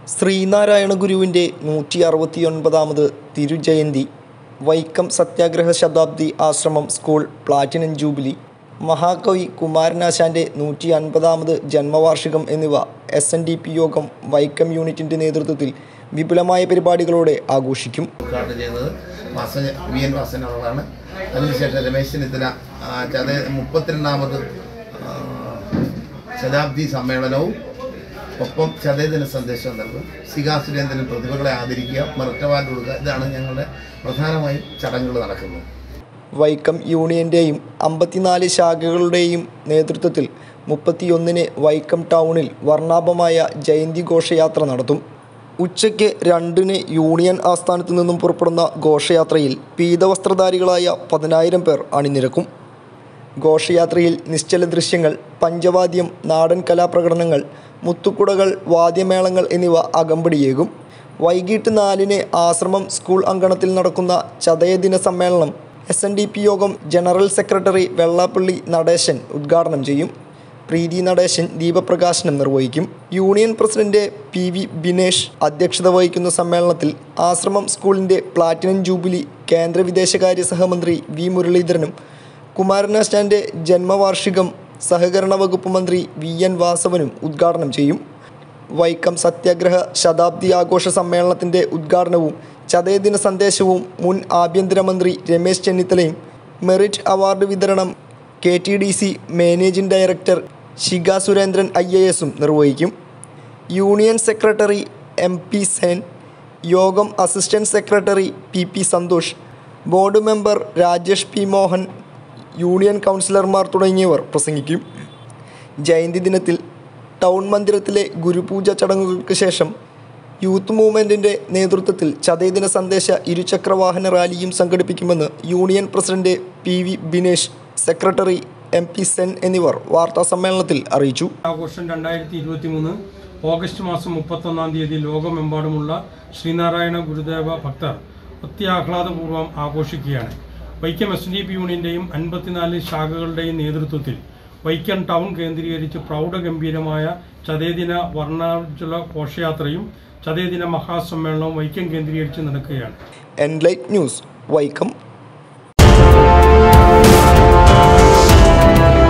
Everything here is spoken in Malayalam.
ശ്രീനാരായണ ഗുരുവിൻ്റെ നൂറ്റി അറുപത്തിയൊൻപതാമത് തിരുജയന്തി വൈക്കം സത്യാഗ്രഹ ശതാബ്ദി ആശ്രമം സ്കൂൾ പ്ലാറ്റിനം ജൂബിലി മഹാകവി കുമാരനാശാൻ്റെ നൂറ്റി അൻപതാമത് ജന്മവാർഷികം എന്നിവ എസ് എൻ ഡി പി യോഗം വൈക്കം യൂണിറ്റിൻ്റെ നേതൃത്വത്തിൽ വിപുലമായ പരിപാടികളോടെ ആഘോഷിക്കും ഉദ്ഘാടനം ചെയ്യുന്നത് വാസന വി എൻ വാസന അവളാണ് അതിനുശേഷം രമേശ് ചെന്നിത്തല ആ, ചത മുപ്പത്തിരണ്ടാമത് ആ, ശതാബ്ദി സമ്മേളനവും ഒപ്പം ചതയദിന സന്ദേശം നൽകും സികാ സുരേന്ദ്രൻ പ്രതിഭകളെ ആദരിക്കുക മെറിറ്റവാർഡ് കൊടുക്കുക ഇതാണ് ഞങ്ങളുടെ പ്രധാനമായും ചടങ്ങുകൾ നടക്കുന്നത് വൈക്കം യൂണിയൻ്റെയും അമ്പത്തിനാല് ശാഖകളുടെയും നേതൃത്വത്തിൽ മുപ്പത്തിയൊന്നിന് വൈക്കം ടൗണിൽ വർണ്ണാഭമായ ജയന്തി ഘോഷയാത്ര നടത്തും ഉച്ചയ്ക്ക് രണ്ടിന് യൂണിയൻ ആസ്ഥാനത്തു നിന്നും പുറപ്പെടുന്ന ഘോഷയാത്രയിൽ പീതവസ്ത്രധാരികളായ പതിനായിരം പേർ അണിനിരക്കും ഘോഷയാത്രയിൽ നിശ്ചല ദൃശ്യങ്ങൾ പഞ്ചവാദ്യം നാടൻ കലാപ്രകടനങ്ങൾ മുത്തുക്കുടകൾ വാദ്യമേളങ്ങൾ എന്നിവ അകമ്പടിയേകും വൈകിട്ട് നാലിന് ആശ്രമം സ്കൂൾ അങ്കണത്തിൽ നടക്കുന്ന ചതയദിന സമ്മേളനം എസ് എൻ ഡി പി യോഗം ജനറൽ സെക്രട്ടറി വെള്ളാപ്പള്ളി നടേശൻ ഉദ്ഘാടനം ചെയ്യും പ്രീതി നടേശൻ ദീപപ്രകാശനം നിർവഹിക്കും union president P V Binesh അധ്യക്ഷത വഹിക്കുന്ന സമ്മേളനത്തിൽ ആശ്രമം സ്കൂളിൻ്റെ പ്ലാറ്റിനം ജൂബിലി കേന്ദ്ര വിദേശകാര്യ സഹമന്ത്രി വി മുരളീധരനും കുമാരനാശാൻ്റെ ജന്മവാർഷികം സഹകരണ വകുപ്പ് മന്ത്രി വി എൻ വാസവനും ഉദ്ഘാടനം ചെയ്യും വൈക്കം സത്യാഗ്രഹ ശതാബ്ദി ആഘോഷ സമ്മേളനത്തിൻ്റെ ഉദ്ഘാടനവും ചതയദിന സന്ദേശവും മുൻ ആഭ്യന്തരമന്ത്രി രമേശ് ചെന്നിത്തലയും മെറിറ്റ് അവാർഡ് വിതരണം K T D C managing director Shikha Surendran I A എസും നിർവഹിക്കും union secretary M P Sen യോഗം assistant secretary P P Santhosh board member Rajesh P Mohan union കൗൺസിലർമാർ തുടങ്ങിയവർ പ്രസംഗിക്കും ജയന്തി ദിനത്തിൽ ടൗൺ മന്ദിരത്തിലെ ഗുരുപൂജ ചടങ്ങുകൾക്ക് ശേഷം യൂത്ത് മൂവ്മെൻറ്റിൻ്റെ നേതൃത്വത്തിൽ ചതയദിന സന്ദേശ ഇരുചക്രവാഹന റാലിയും സംഘടിപ്പിക്കുമെന്ന് union president P V Binesh secretary M P Sen എന്നിവർ വാർത്താസമ്മേളനത്തിൽ അറിയിച്ചു ആഘോഷം രണ്ടായിരത്തി ഇരുപത്തി മൂന്ന് ഓഗസ്റ്റ് മാസം മുപ്പത്തൊന്നാം തീയതി ലോകമെമ്പാടുമുള്ള ശ്രീനാരായണ ഗുരുദേവ ഭക്തർ അത്യാഹ്ലാദപൂർവ്വം ആഘോഷിക്കുകയാണ് വൈക്കം എസ് ഡി പി യൂണിയന്റെയും അൻപത്തിനാല് ശാഖകളുടെയും നേതൃത്വത്തിൽ വൈക്കം ടൗൺ കേന്ദ്രീകരിച്ച് പ്രൗഢഗംഭീരമായ ചതയദിന വർണ്ണാർജ്ജല ഘോഷയാത്രയും ചതയദിന മഹാസമ്മേളനവും വൈക്കം കേന്ദ്രീകരിച്ച് നടക്കുകയാണ് എൻലൈറ്റ് ന്യൂസ് വൈക്കം